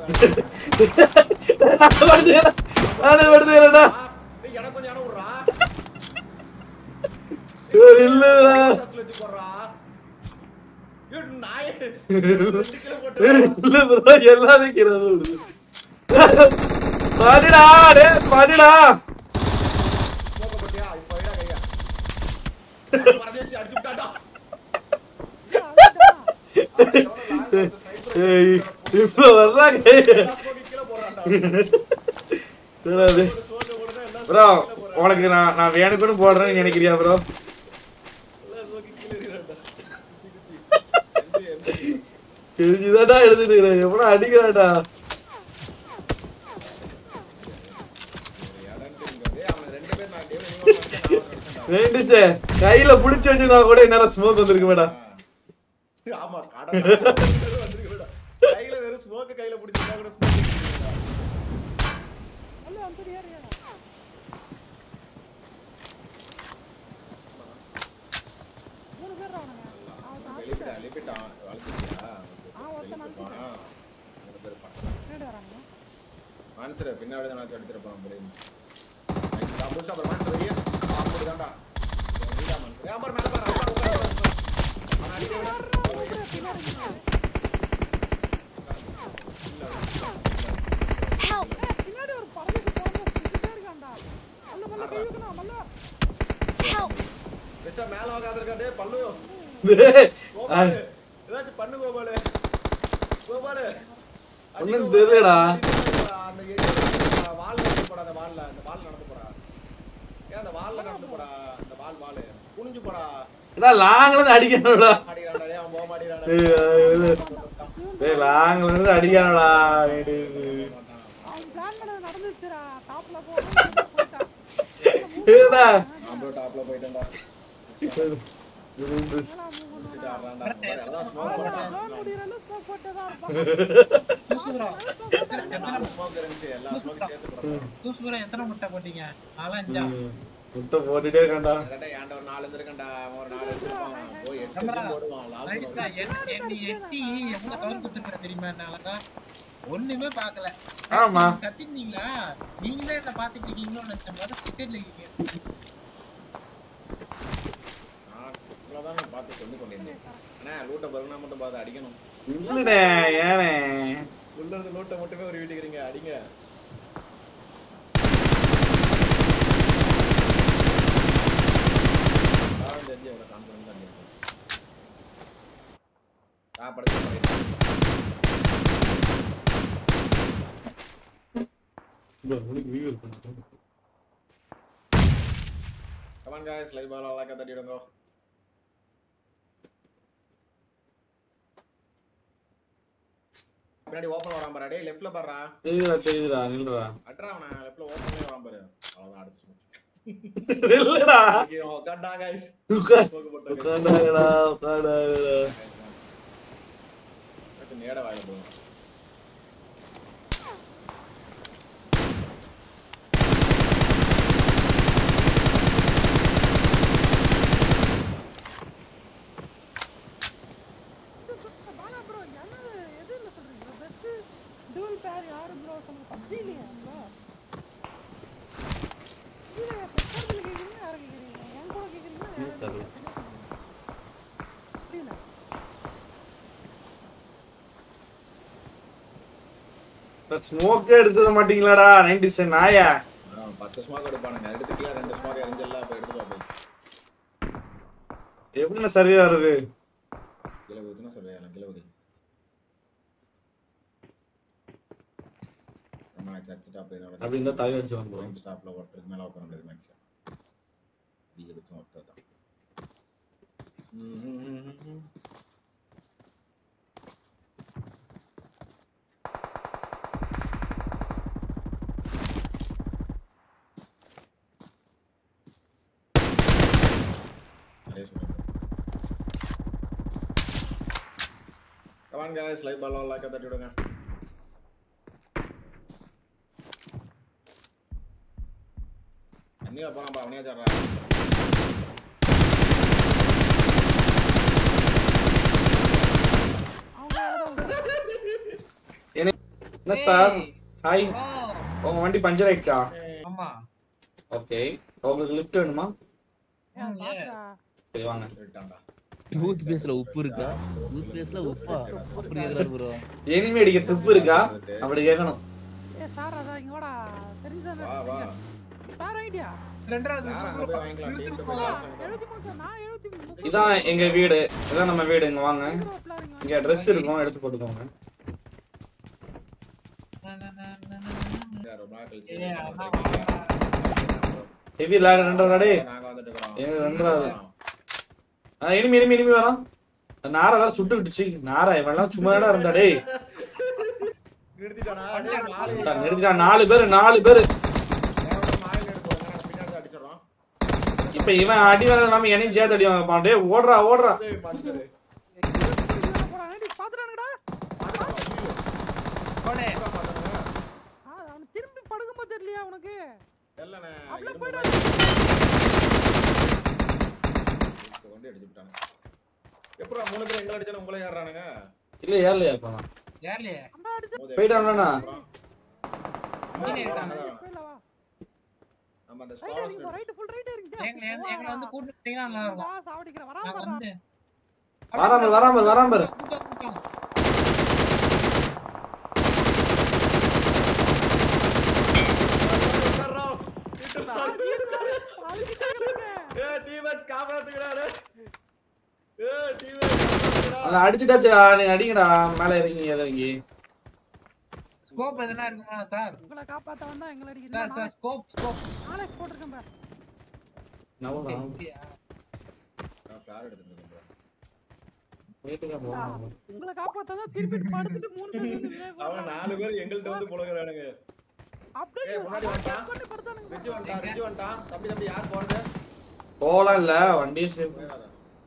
நானே படுத்துக்கிறேன்டா டேய், எனக்கு கொஞ்சம் இடம் விட்றா. இவர் இல்லடா பஸ்ல வச்சு போடுறா. ஐயோ, நாயே. ரெண்டு கிலோ போட்டு இல்ல ப்ரோ எல்லாமே கீழே தான் விழுது பாடிடா டே பாடிடா போக போட்டியா? இப்ப வைடா கையா. பரதேசி அடிச்சு விட்டாடா. ஏய், இப்ப வர்றாங்க எல்லா ஸ்மோக்கையும் கீழே போடுறான்டா. தெரியாது சோறு போடுறதா எல்லா ப்ரோ ஸ்மோக்கையும் கீழே போடுறான். உனக்கு நான் நான் வேணுக்குன்னு போடுறேன்னு நினைக்கிறியா ப்ரோ எல்லா ஸ்மோக்கையும் கீழே எறிகிறான்டா. MP, MP. தெரிஞ்சுதான்டா எழுதிட்டு இருக்கிறேன் எப்படா அடிக்கிறான்டா இடன்ட்டு இங்க வந்து அவனுக்கு ரெண்டு பேர் நான் டேவிட் நீங்க ஒரு மனுஷன், நான் ஒரு மனுஷன்டா. வேண்டு சார் கையில புடிச்சு வச்சிருந்தா கூட இந்நேரம் ஸ்மோக் வந்திருக்கு மேடம் ஆமா கடை வந்திருக்குடா கையில வெறும் ஸ்மோக் கையில பிடிச்சிருந்தா கூட ஸ்மோக் அல்ல அந்த ஏரியா மூணு பேர் அவனுங்க அவன் வெளியிட்டா வெளியிட்டான் வளர்த்துட்டியா ஆ, ஒருத்தன் வெளியிட்டிருப்பான். மூணு பேர் இருப்பான். பின்னாடி வராங்க மான்சரு பின்னாடி தான் எடுத்துருப்பான் பிள்ளைங்க புதுசா அப்புறம் மான்சர் வெளியே அப்படிதான்டா வீடா மான்சர் ஏன் பாரு மேல பாரு அவ்வளோ உட்காரு அவன் அடிக்க விட பின்னாடி ஒரு பறவைக்கு போறது சுத்திட்டே இருக்கான்டா அல்ல மல்ல கை வைக்கணும் மல்ல பெஸ்டா மேல உட்காந்துருக்கா டே பல்லு டேய், கோபாலு ஏதாச்சும் பண்ணு கோபாலு கோபாலு ஒண்ணும் தெரியலடா. அந்த ஏரியா வால் நடந்து போடா அந்த வால்ல அந்த வால் நடந்து போடா ஏன் அந்த வால்ல நடந்து போடா அந்த வால் வால் குனிஞ்சு போடா ஏடா லாங்ல இருந்து அடிக்கணும்டா மாடிக்கிறான்டா டேய் அவன் போக மாட்டேங்கிறான்டா ஏய், இது- டேய் லாங்ல இருந்து அடிக்கணும்டா டேய், டேய், டேய். அவன் பிளான் பண்ணது நடந்துச்சுடா டாப்ல போயிட்டான் ஏடா அப்புறம் டாப்ல போயிட்டான்டா இருந்து. சுத்திட்டு ஆடுறான்டா பாரு, அதான் smoke போட்டான். முடியல ஸ்மோக் போட்டதா இருப்பான் நாலு smoke இருந்துச்சு, எல்லா smoke சேர்த்து போடுறான். தூசுபுரம் எத்தனை முட்டை போட்டீங்க நாலா அஞ்சா ம். முட்டை போட்டுட்டே இருக்கான்டா அதான்டா, ஏன்டா ஒரு நாலு இருந்திருக்கேன்டா, அவன் ஒரு நாலு வச்சிருப்பான். போய் எட்டு நம்மளா? வச்சு போடுவான், last ரைட்டா, என்ன- என்னை எட்டி எவ்வளவு கவர் குத்துருக்கேன் தெரியுமா என்ன அழகா ஒண்ணுமே பாக்கல ஆமா. கத்திட்டீங்களா நீங்களே என்ன பாத்துட்டு இருக்கீங்களோன்னு நினைச்சேன் முதல்ல டிக்கெட்ல இருக்கீங்க நான் இவ்வளவுதான் பார்த்து சொல்லிக் கொண்டிருந்தேன். அண்ணா, loot அ பருகுனா மட்டும் பார்த்து அடிக்கணும். இல்லடே ஏனே உள்ள இருந்து loot அ மட்டுமே ஒரு வீட்டுக்கிறீங்க, அடிங்க. நான் தெரிஞ்சு எவ்வளவு confident ஆ இருக்கேன். நான் படுத்து போறேன். உனக்கு வீடியோ பண்ணுறேன் Come on guys, live ball like that, you don't go. பின்னாடி ஓப்பன் வரான் பாரு டேய் லெஃப்ட்ல பாருடா தெரியுதா தெரியுதுடா நில்றா அட்ரா அவன லெஃப்ட்ல ஓப்பன்ல வரான் பாரு அவ்வளவுதான் அடுத்து இல்லடா உட்காண்டா guys உட்கார் போக்கு போட்டு உட்காண்டாங்கடா உட்காண்டாங்கடா நேட வாயில போகும் பாலா ப்ரோ என்ன எது இல்ல சொல்றீங்க பெஸ்ட் டூல் பேர் யாரு ப்ரோ சொல்லுங்க பப்ஜி இல்லையா ப்ரோ இல்ல பெஸ்ட் கேக்குறீங்க யாரு கேக்குறீங்க என் கூட கேக்குறீங்களா ம், சரி. புரியல ஸ்மோக்கே எடுத்துட மாட்டீங்களாடா நைன்டி சென் நாயா ஆ, பத்து ஸ்மாக் எடுப்பானுங்க எடுத்துக்கலாம் ரெண்டு ஸ்மாக் எரிஞ்செல்லாம் இப்ப எடுத்துட்டு வா போய் எப்படிண்ணா சரியா வருது கீழே ஊத்துனா சொல்லுவேன் கீழே ஊதி நம்ம சர்ச் டாப் அப்படின்னா தலை அடிச்சு வந்துடும் பாயிண்ட் ஸ்டாப்ல ஒருத்தருக்கு மேல உட்கார முடியாது மேக்ஸிமம் அதிகபட்சம் ஒருத்தர் தான் ம்ஹும். நிறைய சொல்லுங்க கமான் guys லைவ் பால் லைக் தட்டி விடுங்க தண்ணியில போறான்பா அவனே தர்றா அவங்க என்ன சார் ஏய், ஹாய் ஓ, உங்க வண்டி பஞ்சர் ஆயிடுச்சா ஆமா ஓகே உங்களுக்கு லிஃப்ட் வேணுமா ஏன் ம், பாக்குறா? சரி வாங்க சொல்லிட்டான்டா. டூத் பேஸ்ட்ல உப்பு இருக்கா டூத் பேஸ்ட்ல உப்பா அப்படி கேக்குறாரு ப்ரோ எனிமே அடிக்க துப்பு இருக்கா அப்படி கேட்கணும் ஏய் சார் அதான் இங்க வாடா தெரிஞ்சானே வா, வா. சார் ஐடியா ரெண்டாவது யார் அங்க போய் வாங்கிக்கலாம்? டீம் இழுத்துட்டு போய் போவா. வாங்கிக்கலாம். எழுபத்தி மூணு சார் நான் எழுபத்தி மூணு இதான் எங்க வீடு இதான் நம்ம வீடு இங்க வாங்க முப்பது இங்க ட்ரெஸ் இருக்கும் எடுத்து போட்டுக்கோங்க ரொம்ப நாள் கழிச்சு ஏய், அண்ணா, ஹெவி லேக் ரெண்டரை டே நாங்க வந்துட்டு இருக்கிறோம். ஏய், ரெண்டாவது. இனிமே இனிமே இனிமே வரான் நாரை வேற சுட்டு விட்டுச்சு நாரை இவன்லாம் சும்மா தானே இருந்தா டேய் நிறுத்திட்டானா? டேய், மாலை சார், நிறுத்திட்டா நாலு பேரு நாலு பேரு நேரா மாலை எடுத்து போங்க. நான் பின்னாடி தான் அடிச்சிடுறோம். இப்ப இவன் அடி வேற இல்லாம என்னையும் சேர்த்து அடி வாங்க டேய் ஓடுறா ஓடுறா டேய், மனுஷரு. போடா நைட்டி பாத்துறானுடா பாத்துக்கலாம், ஐயோ. போடே. பூரா பாத்துக்கோங்க. ஆ அவன் திரும்பி படுக்கும்போது தெரியலையா உனக்கு தெரியலண்ணே, அப்படியே இரும்பு போயிடு. இப்போ வந்து அடிச்சு விட்டானுங்க. எப்படிடா மூணு பேர் எங்களை அடிச்சானு உங்களை ஏறுறானுங்க? இல்ல ஏறலையா இப்ப நான் யார்லயே? அம்மா அடிச்சு மோதி போயிட்டாங்கண்ணா அப்புறம் கீழே இருக்காங்க. போயில வா நம்ம அந்த ரைட் ஸ்குவாட் இறங்கி ரைட் ஃபுல் ரைட் இறங்கி எங்களை வந்து- எங்களை வந்து கூட்டிட்டு போனீங்கன்னா நல்லா இருக்கும். வா சாவடிக்கிறேன் வராம நாங்க பாருடா வந்து வராம வராம வராம பாரு. கூட்டம், கூட்டம். ஏய், டீமேட்ஸ் காப்பாத்துங்கடா, டேய். ஏய், டீமேட்ஸ் காப்பாத்துங்கடா. அதை அடிச்சுட்டாச்சுடா நீங்க அடிங்கடா மேல இறங்கி இறங்கி ஸ்கோப் எதனா இருக்குமா சார் உங்களை காப்பாத்த வந்தா எங்களை சார் அடிக்கிறேன் சார் ஸ்கோப் ஸ்கோப் நாளை போட்டிருக்கேன் பாரு நவுடா. நான் ஃபிளார் எடுத்துட்டு இருக்கேன் bro. வீட்டுக்கு போகணும். உங்களை காப்பாத்தாதான் தான் திருப்பி படுத்துட்டு மூணு பேர் வந்து அவன் நாலு பேர் எங்கள்ட்ட வந்து புலகுறானுங்க அப்படியே ஏய், முன்னாடி வந்துட்டான். பண்ணி படுத்தானுங்க ரிஜி வந்துட்டான் ரிஜி வந்துட்டான் தம்பி தம்பி யார் போறது போகலாம் இல்ல வண்டியை சேவ் போயிடாத.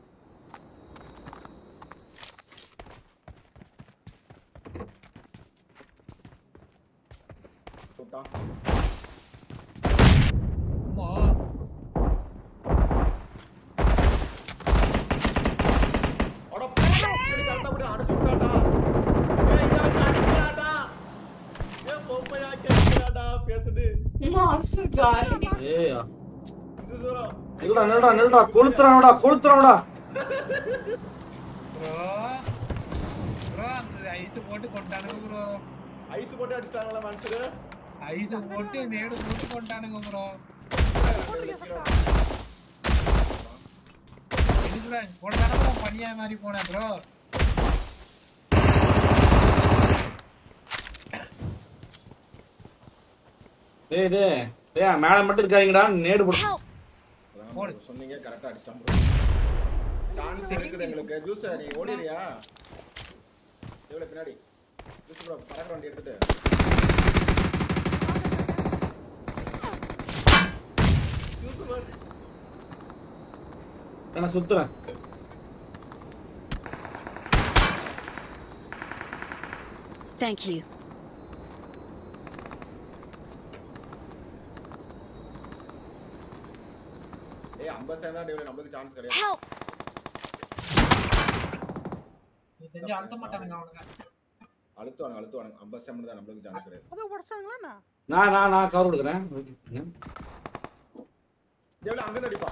சுட்டான் அம்மா அட போடா, இப்படி கரெக்டா போட்டு அடிச்சு விட்டான்டா. ஏய், இதை வச்சு அடிக்கிறான்டா. ஏய், பொம்மையாக்கி அடிக்கிறான்டா, பேசுது. Monster guy. ஏய் இது தூரம். நில்றா நில்றா நில்றா கொளுத்துறானடா கொளுத்துறானடா ப்ரோ ப்ரோ அந்த ஐஸ் போட்டு கொண்டானுங்க ப்ரோ ஐஸ் போட்டு அடிச்சிட்டாங்களா மனுஷரு ஐஸ் போட்டு நேடு போட்டு கொண்டானுங்க ப்ரோ எதுக்குடா கொண்டானமா பனியா மாதிரி போனேன் ப்ரோ டேய் டேய் டேய் மேல மட்டும் இருக்காதீங்கடா நேடு போடு அதான் போடு. bro, சொன்னீங்க கரெக்டா அடிச்சிட்டான் bro. சான்ஸ் இருக்குது எங்களுக்கு ஜூஸ் நீ ஓடிறியா எவ்வளவு பின்னாடி ஜூஸ் ப்ரோ பறக்கிற வண்டி எடுத்துட்டு ஜூஸ் bro. நான் சுத்துறேன் Thank you. ஏய் 50 செகண்ட் தான் டேவில நமக்கு சான்ஸ் கிடையாது Help! நீ தெரிஞ்சு அழுத்த மாட்டானுங்க அவனுங்க அழுத்துவானுங்க அழுத்துவானுங்க 50 செகண்ட் தான் நமக்கு சான்ஸ் கிடையாது அது உடச்சாங்களா என்ன நான் நான் நான் கவர் கொடுக்குறேன் டேவில அங்க அடிப்பா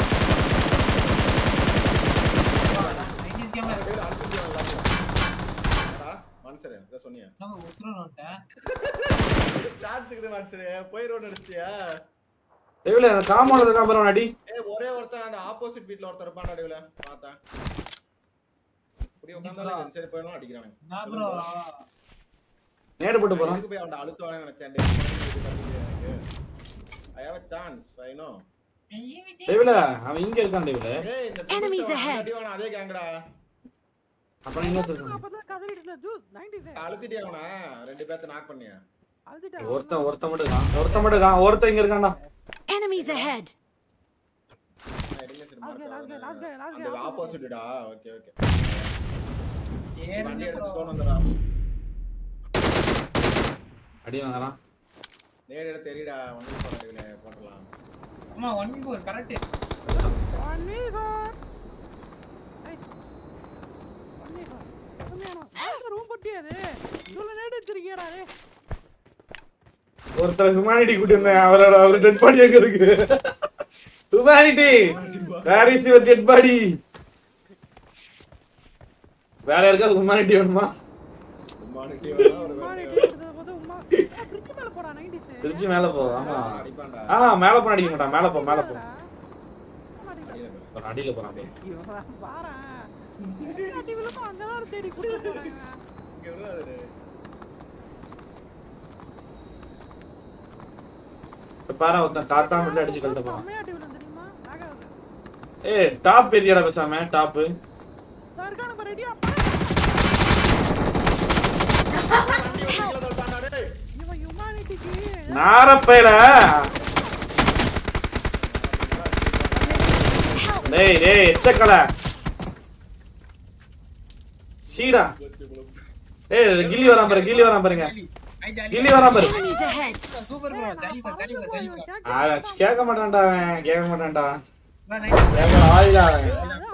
ஐடிஸ் கேம்ல டேவில அழுத்துவாங்க என்னடா மனுஷரே இத சொன்னியா நம்ம உசுரன் வந்துட்டேன் சான்ஸ் இருக்குது மனுஷரே போய் ரோட் அடிச்சியா டேவில அந்த காம்பவுண்ட் இருக்கான் பாரு அடி ஏய் ஒரே ஒருத்தன் அந்த ஆப்போசிட் வீட்ல ஒருத்தன் இருப்பான்டா டேவில பார்த்தேன் இப்படி உட்கார்ந்தாலும் சரி போயிடும் அடிக்கிறானுங்க நான் ப்ரோ நேடு போட்டு நான் போறான் எதுக்கு போய் அவன்ட அழுத்துவானே நினைச்சேன் டேய், இது பண்ணிட்டு எனக்கு. I have a chance, I know. டேவில அவன் இங்க இருக்கான் டேவில ஏய், இந்த Enemies புதுசா ahead. அடி வாங்கின அதே கேங்கடா அப்புறம் இன்னொருத்தர் இருக்கான் அப்பதான் கதறிட்டு ஜூஸ் நைன்டி அழுத்திட்டியா அவனை ரெண்டு பேர்த்த நாக் பண்ணியா அழுதுட்டா ஒருத்தன் ஒருத்தன் மட்டும் இருக்கான் ஒருத்தன் மட்டும் இருக்கான் ஒருத்தன் இங்க இருக்கான்டா Enemies ahead! நான் எடுங்க சரி Last guy, last guy, last guy, last guy, அந்த opposite. ஆப்போசிட்டா ஓகே ஓகே ஏறுங்க வண்டி எடுத்து bro. தோணு வந்துடா அடி வாங்கலாம் நேடு எடுத்து எறிடா ஒண்ணு போடல போட்டலாம் ஆமா one four correct one me for nice one me for room பட்டி அது இவ்வளவு நேரம் வச்சிருக்கியாடா டேய் ஒருத்தர் ஹியூமானிட்டி கூட்டி வந்தேன் அவரோட அவர் டெட் பாடி எங்க இருக்கு humanity where is your dead body வேற யாருக்காவது ஹியூமானிட்டி வேணுமா உமானுக்கிட்டே வேணா ஒரு உமா வேட்டையை நைட்டி எடுத்தது போது உமா பிரிட்ஜ் மேல போடா நைன்டிஸ் திருச்சி மேல போ ஆமா அடிப்பான்டா. ஆ மேல போன அடிக்க மாட்டான் மேல போ மேல போ அடியில போய். ஒரு அடியில போறான் அப்படியே. அங்கதான் தேடி கூட்டிட்டு போறாங்க இங்க விழுவாதே. இப்ப பாரு ஒருத்தன் காத்தா மட்டும் அடிச்சு கழட்ட போறான் அம்மையாட்டி விழுந்து தெரியுமா ஆகாது ஏய் டாப் ஏரியாடா பேசாம டாப் இருக்கான பாரு ரெடியா வண்டி வந்து கீழே தள்ளிட்டான்டா, டேய். இவன் ஹியூமானிட்டிக்கு நாரப்பையில டேய் டேய் எச்சக்கல சீடா ஏய் கில்லி வரான் பாரு கில்லி வரான் பாருங்க ஐ ஜாலி கில்லி வரான் பாரு Enemies ahead! Super bro jolly bro jolly bro jolly bro ஆ, கேட்க மாட்டான்டா அவன் கேட்க மாட்டான்டா வா நைட் கேட்க ஆயிடா அவன் அதான்